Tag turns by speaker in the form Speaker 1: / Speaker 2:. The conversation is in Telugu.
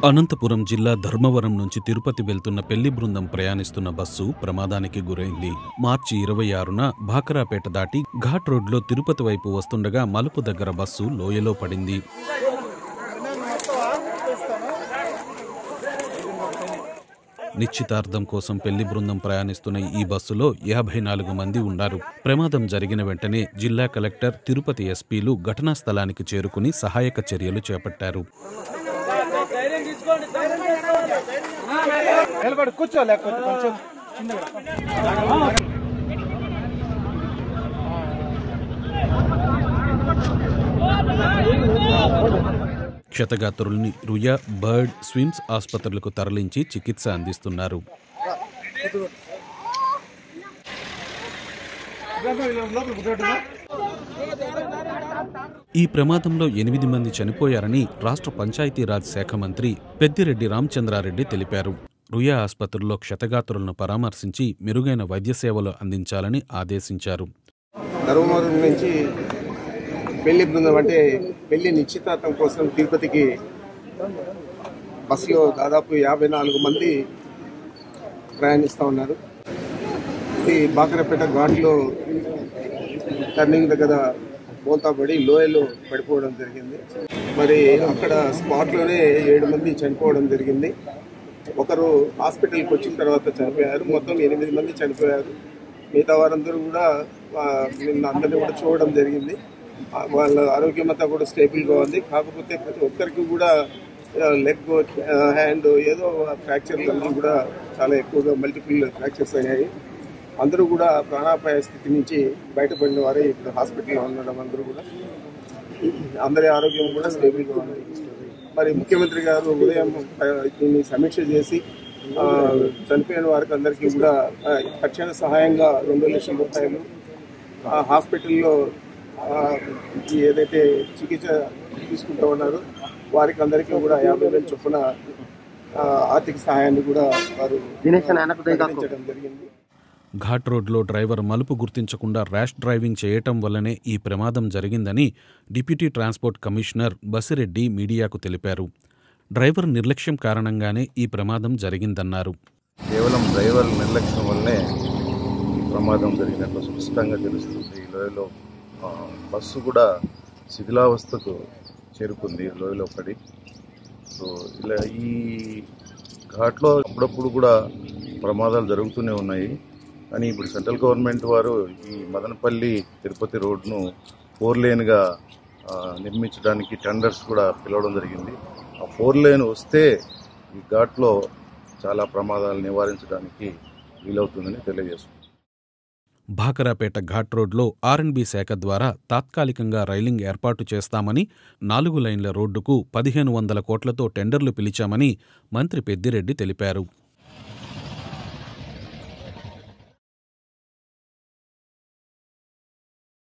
Speaker 1: అనంతపురం జిల్లా ధర్మవరం నుంచి తిరుపతి వెళ్తున్న పెళ్లి బృందం ప్రయాణిస్తున్న బస్సు ప్రమాదానికి గురైంది మార్చి ఇరవై ఆరున భాకరాపేట దాటి ఘాట్ రోడ్లో తిరుపతి వైపు వస్తుండగా మలుపు దగ్గర బస్సు లోయలో పడింది నిశ్చితార్థం కోసం పెళ్లి బృందం ప్రయాణిస్తున్న ఈ బస్సులో యాభై నాలుగు మంది ఉన్నారు ప్రమాదం జరిగిన వెంటనే జిల్లా కలెక్టర్ తిరుపతి ఎస్పీలు ఘటనా స్థలానికి చేరుకుని సహాయక చర్యలు చేపట్టారు
Speaker 2: నిలబడి కూర్చో లేకపోతే కొంచెం చిన్నగా
Speaker 1: క్షతగాత్రుల్ని రుయా బర్డ్ స్విమ్స్ ఆసుపత్రులకు తరలించి చికిత్స అందిస్తున్నారు
Speaker 2: లోపల గుడ్డోడు
Speaker 1: ఈ ప్రమాదంలో ఎనిమిది మంది చనిపోయారని రాష్ట్ర పంచాయతీరాజ్ శాఖ మంత్రి పెద్దిరెడ్డి రామచంద్రారెడ్డి తెలిపారు రుయా ఆసుపత్రుల్లో క్షతగాత్రులను పరామర్శించి మెరుగైన వైద్య సేవలు అందించాలని ఆదేశించారు
Speaker 3: ధర్మవరం నుంచి పెళ్లి బృందం అంటే పెళ్లి నిశ్చితార్థం కోసం తిరుపతికి బస్సులో దాదాపు యాభై నాలుగు మంది ప్రయాణిస్తూ ఉన్నారు ఇది బాకరపేట ఘాట్లో టర్నింగ్ దగ్గర బోల్తా పడి లోయలో పడిపోవడం జరిగింది మరి అక్కడ స్పాట్లోనే ఏడు మంది చనిపోవడం జరిగింది ఒకరు హాస్పిటల్కి వచ్చిన తర్వాత చనిపోయారు మొత్తం ఎనిమిది మంది చనిపోయారు మిగతా వారందరూ కూడా ఆ, నిన్న అందరినీ కూడా చూడడం జరిగింది ఆ, వాళ్ళ ఆరోగ్యం అంతా కూడా స్టేబుల్గా ఉంది కాకపోతే ప్రతి ఒక్కరికి కూడా లెగ్ హ్యాండ్ ఏదో ఫ్రాక్చర్లు అన్నీ కూడా చాలా ఎక్కువగా మల్టిపుల్ ఫ్రాక్చర్స్ అయ్యాయి అందరూ కూడా ప్రాణాపాయ స్థితి నుంచి బయటపడిన వారే ఇప్పుడు హాస్పిటల్లో ఉండడం అందరూ కూడా అందరి ఆరోగ్యం కూడా స్టేబుల్గా ఉంది మరి ముఖ్యమంత్రి గారు ఉదయం ఆ, దీన్ని సమీక్ష చేసి ఆ, చనిపోయిన వారికి అందరికీ కూడా ఆ, తక్షణ సహాయంగా రెండు లక్షల రూపాయలు ఆ, హాస్పిటల్లో ఆ, ఈ ఏదైతే చికిత్స తీసుకుంటూ ఉన్నారో వారికి అందరికీ కూడా యాభై వేలు చొప్పున ఆ, ఆర్థిక సహాయాన్ని కూడా వారు ప్రకటించడం జరిగింది
Speaker 1: ఘాట్ రోడ్లో డ్రైవర్ మలుపు గుర్తించకుండా ర్యాష్ డ్రైవింగ్ చేయటం వల్లనే ఈ ప్రమాదం జరిగిందని డిప్యూటీ ట్రాన్స్పోర్ట్ కమిషనర్ బసిరెడ్డి మీడియాకు తెలిపారు డ్రైవర్ నిర్లక్ష్యం కారణంగానే ఈ ప్రమాదం జరిగిందన్నారు
Speaker 4: కేవలం డ్రైవర్ నిర్లక్ష్యం వల్లనే ఈ ప్రమాదం జరిగినట్లు స్పష్టంగా తెలుస్తుంది ఈ లోయలో ఆ, బస్సు కూడా శిథిలావస్థకు చేరుకుంది లోయలో పడి సో ఇలా ఈ ఘాట్లో అప్పుడప్పుడు కూడా ప్రమాదాలు జరుగుతూనే ఉన్నాయి కానీ ఇప్పుడు సెంట్రల్ గవర్నమెంట్ వారు ఈ మదనపల్లి తిరుపతి రోడ్ను ఫోర్ లేన్గా ఆ, నిర్మించడానికి టెండర్స్ కూడా పిలవడం జరిగింది ఆ ఫోర్ లేన్ వస్తే ఈ ఘాట్లో చాలా ప్రమాదాలు నివారించడానికి వీలవుతుందని తెలియజేస్తుంది
Speaker 1: భాకరాపేట ఘాట్ రోడ్లో ఆర్ఎన్బి శాఖ ద్వారా తాత్కాలికంగా రైలింగ్ ఏర్పాటు చేస్తామని నాలుగు లైన్ల రోడ్డుకు పదిహేను వందల కోట్లతో టెండర్లు పిలిచామని మంత్రి పెద్దిరెడ్డి తెలిపారు